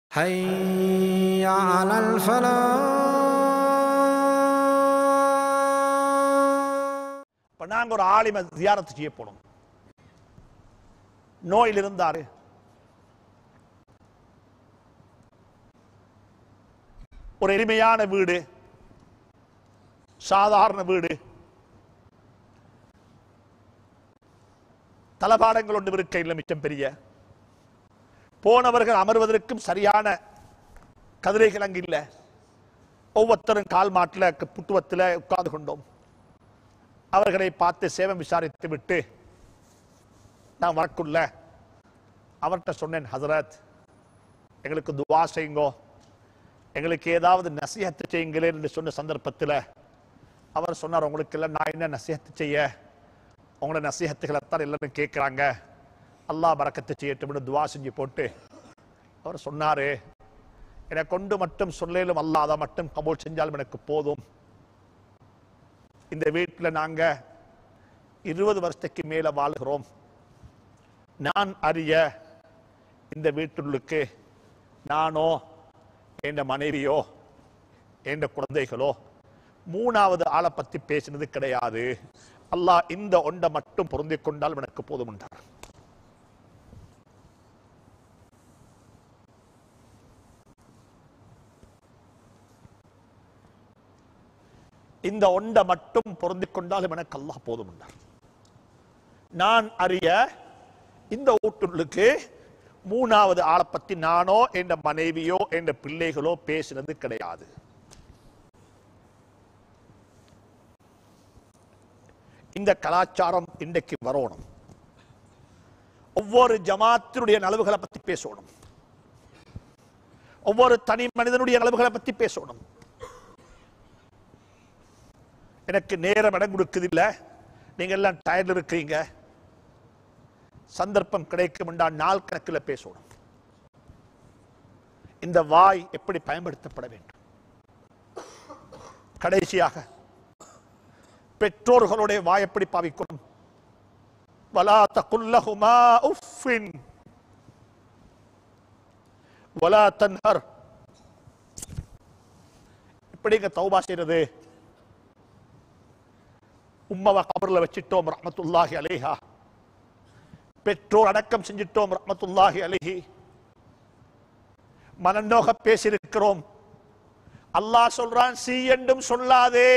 حي على الفلاح இப்ப நாங்க ஒரு ஆலிம ஜியாரத்து செய்ய போனோம் நோயில் இருந்தாரு ஒரு எளிமையான வீடு சாதாரண வீடு தளபாடங்கள் ஒன்று இருக்க இல்லை மிச்சம் பெரிய போனவர்கள் அமர்வதற்கும் சரியான கதிரைகள் அங்கு இல்லை ஒவ்வொருத்தரும் கால் மாட்டில் புட்டுவத்தில் உட்கார்ந்து கொண்டோம் அவர்களை பார்த்து சேவம் விசாரித்து விட்டு நான் வரக்குள்ள அவர்கிட்ட சொன்னேன் ஹசரத் எங்களுக்கு துவா செய்யுங்கோ எங்களுக்கு ஏதாவது நசிஹத்து செய்யுங்களேன் என்று சொன்ன சந்தர்ப்பத்தில் அவர் சொன்னார் உங்களுக்கு எல்லாம் நான் என்ன நசிஹத்து செய்ய உங்களோட நசிஹத்துகளைத்தான் எல்லாரும் கேட்குறாங்க அல்லாஹ் பறக்கத்து செய்யட்டும்னு துவா செஞ்சு போட்டு அவர் சொன்னாரு என்னை கொண்டு மட்டும் சொல்லேலும் அல்லாஹ் அதை மட்டும் கபூல் செஞ்சாலும் எனக்கு போதும் இந்த வீட்டில் நாங்க இருபது வருஷத்துக்கு மேல வாழ்கிறோம் நான் அறிய இந்த வீட்டுள்ளுக்கு நானோ என் மனைவியோ என் குழந்தைகளோ மூணாவது ஆளை பத்தி பேசினது கிடையாது அல்லாஹ் இந்த ஒன்றை மட்டும் பொருந்திக் கொண்டால் எனக்கு போதும் என்றார் இந்த ஒன்றை மட்டும் பொருந்திக் கொண்டாலும் எனக்கு அல்லாஹ் போதும் என்றார் நான் அறிய இந்த வீட்டுள்ளுக்கு மூணாவது ஆளை பத்தி நானோ என் மனைவியோ என் பிள்ளைகளோ பேசினது கிடையாது இந்த கலாச்சாரம் இன்றைக்கு வரணும் ஒவ்வொரு ஜமாத்தினுடைய நலவுகளை பத்தி பேசணும் ஒவ்வொரு தனி மனிதனுடைய நலவுகளை பத்தி பேசணும் எனக்கு நேரம் இடம் கொடுக்குது இல்ல நீங்க எல்லாம் டயர்ல இருக்கிறீங்க சந்தர்ப்பம் கிடைக்கும் என்றால் நாள் கணக்கில் பேசணும் இந்த வாய் எப்படி பயன்படுத்தப்பட வேண்டும் கடைசியாக பெற்றோர்களுடைய வாய் எப்படி பாவிக்கணும் வலா தகுல்லஹுமா உஃபின் வலா தன்ஹர் எப்படிங்க தௌபா செய்யறது உம்மவ கபர்ல வச்சிட்டோம் ரஹமத்துல்லாஹி அலைஹா பெற்றோர் அடக்கம் செஞ்சிட்டோம் ரஹமத்துல்லாஹி அலைஹி மனநோக பேசியிருக்கிறோம் அல்லாஹ் சொல்றான் சீ என்றும் சொல்லாதே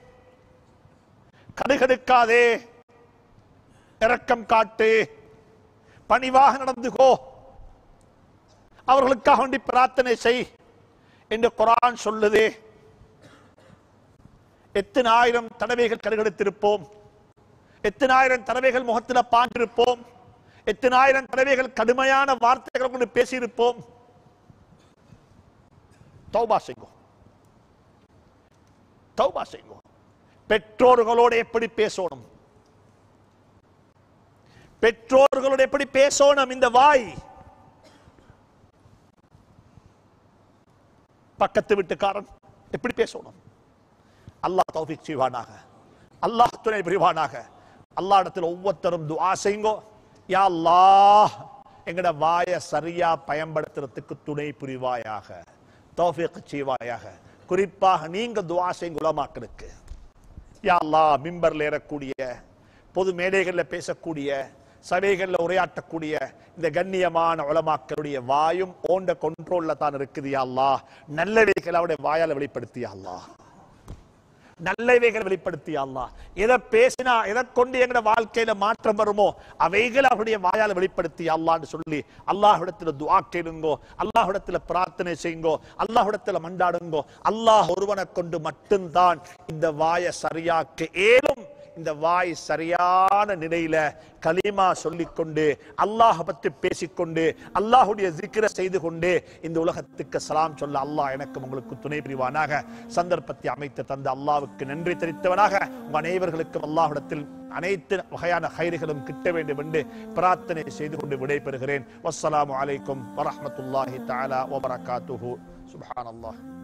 கடுகடுக்காதே இரக்கம் காட்டு பணிவாக நடந்துகோ அவர்களுக்காக வேண்டி பிரார்த்தனை செய் என்று குரான் சொல்லுதே எத்தனை ஆயிரம் தடவைகள் கருகெடுத்திருப்போம் எத்தனை ஆயிரம் தடவைகள் முகத்தில் பாண்டிருப்போம் எத்தனை ஆயிரம் தடவைகள் கடுமையான வார்த்தைகள் கொண்டு பேசியிருப்போம் தௌபா செய்வோம் தௌபா செய்வோம் பெற்றோர்களோடு எப்படி பேசணும் பெற்றோர்களோடு எப்படி பேசணும் இந்த வாய் பக்கத்து வீட்டுக்காரன் எப்படி பேசணும் அல்லாஹ் தௌஃபிக் செய்வானாக அல்லாஹ் துணை புரிவானாக அல்லாஹ் இடத்துல ஒவ்வொருத்தரும் துஆ செய்யுங்கோ யா அல்லாஹ் எங்கட வாயை சரியா பயன்படுத்துறதுக்கு துணை புரிவாயாக தௌஃபிக் செய்வாயாக குறிப்பாக நீங்க துஆ செய்யுங்க உலமாக்களுக்கு யா அல்லாஹ் மிம்பர்ல ஏறக்கூடிய பொது மேடைகள்ல பேசக்கூடிய சபைகள்ல உரையாற்றக்கூடிய இந்த கண்ணியமான உலமாக்களுடைய வாயும் ஓண்ட கொண்ட்ரோல்ல தான் இருக்குது யா அல்லாஹ் நல்லவைகளை அவருடைய வாயால வெளிப்படுத்தியா அல்லாஹ் நல்லவைகள் வெளிப்படுத்திய அல்லாஹ் எதை பேசினா எதை கொண்டு எங்கட வாழ்க்கையில மாற்றம் வருமோ அவைகள் அவருடைய வாயால வெளிப்படுத்திய அல்லான்னு சொல்லி அல்லாஹ்விடத்துல துஆ கேளுங்கோ அல்லாஹ்விடத்துல பிரார்த்தனை செய்யுங்கோ அல்லாஹ்விடத்துல மண்டாடுங்கோ அல்லாஹ் ஒருவனை கொண்டு மட்டும்தான் இந்த வாயை சரியாக்க ஏலும் இந்த வாய் சரியான நிலையில கலீமா சொல்லிக்கொண்டு அல்லாஹ் பற்றி பேசிக்கொண்டு அல்லாஹுடைய ஜிக்கிர செய்து கொண்டு இந்த உலகத்துக்கு சலாம் சொல்ல அல்லாஹ் எனக்கு உங்களுக்கு துணை புரிவானாக சந்தர்ப்பத்தை அமைத்து தந்த அல்லாவுக்கு நன்றி தெரிவித்தவனாக உங்க அனைவர்களுக்கும் அல்லாஹ்விடத்தில் அனைத்து வகையான ஹைறுகளும் கிட்ட வேண்டும் என்று பிரார்த்தனை செய்து கொண்டு விடைபெறுகிறேன் வஸ்ஸலாமு அலைக்கும் வரஹ்மத்துல்லாஹி தஆலா வபரகாத்துஹு சுப்ஹானல்லாஹ்